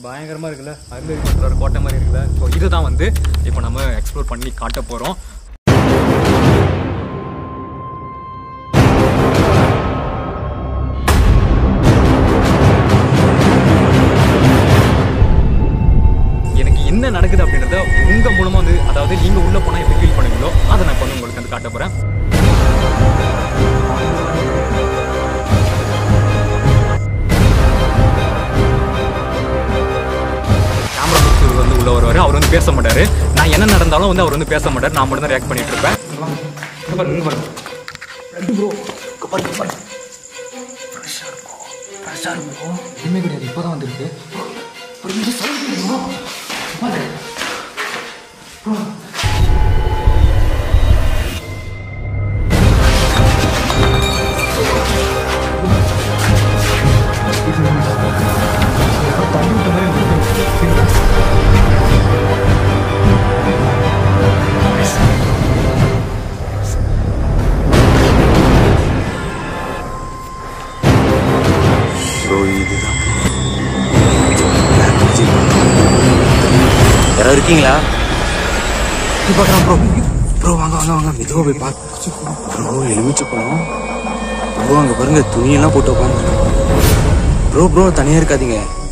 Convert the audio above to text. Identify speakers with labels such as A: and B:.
A: பயங்கரமாக இருக்குல்ல அருந்ததி கோட்டை மாதிரி இருக்குல்ல ஸோ இதுதான் வந்து இப்போ நம்ம எக்ஸ்ப்ளோர் பண்ணி காட்ட போகிறோம் எனக்கு என்ன நடக்குது அப்படின்றத உங்க மூலமா வந்து அதாவது நீங்க உள்ள போனா எப்படி ஃபீல் பண்ணுவீங்களோ அதை நான் இப்போ வந்து உங்களுக்கு வந்து காட்ட போறேன் கேமரா பிடிச்சவர் வந்து உள்ள வருவாரு அவர் வந்து பேச மாட்டாரு நான் என்ன நடந்தாலும் வந்து அவர் வந்து பேச மாட்டார் நான் மட்டும் தான் ரியாக்ட் பண்ணிட்டு இருப்பேன் இங்க பாருங்க, இங்க பாருங்க. ரெண்டு bro. இங்க பாருங்க, இங்க பாருங்க. Fresh ஆ இருக்கும். Fresh ஆ இருக்கும் bro. எதுவுமே கிடையாது இப்போதான் வந்துருக்கு ஒரு இங்கே sound கேக்குது bro. பாருங்க. Bro. தண்ணி விட்ட மாதிரி இருக்கு.
B: ப்ரோ இதுதான் யாராவது இருக்கீங்களா பார்க்குறான் ப்ரோ ப்ரோ வாங்க வாங்க வாங்க மெதுவாக போய் பார்த்து ப்ரோ எலுமிச்சை பழம் ப்ரோ அங்கே பாருங்க துணியெல்லாம் போட்டு உட்காந்து ப்ரோ ப்ரோ தனியாக இருக்காதீங்க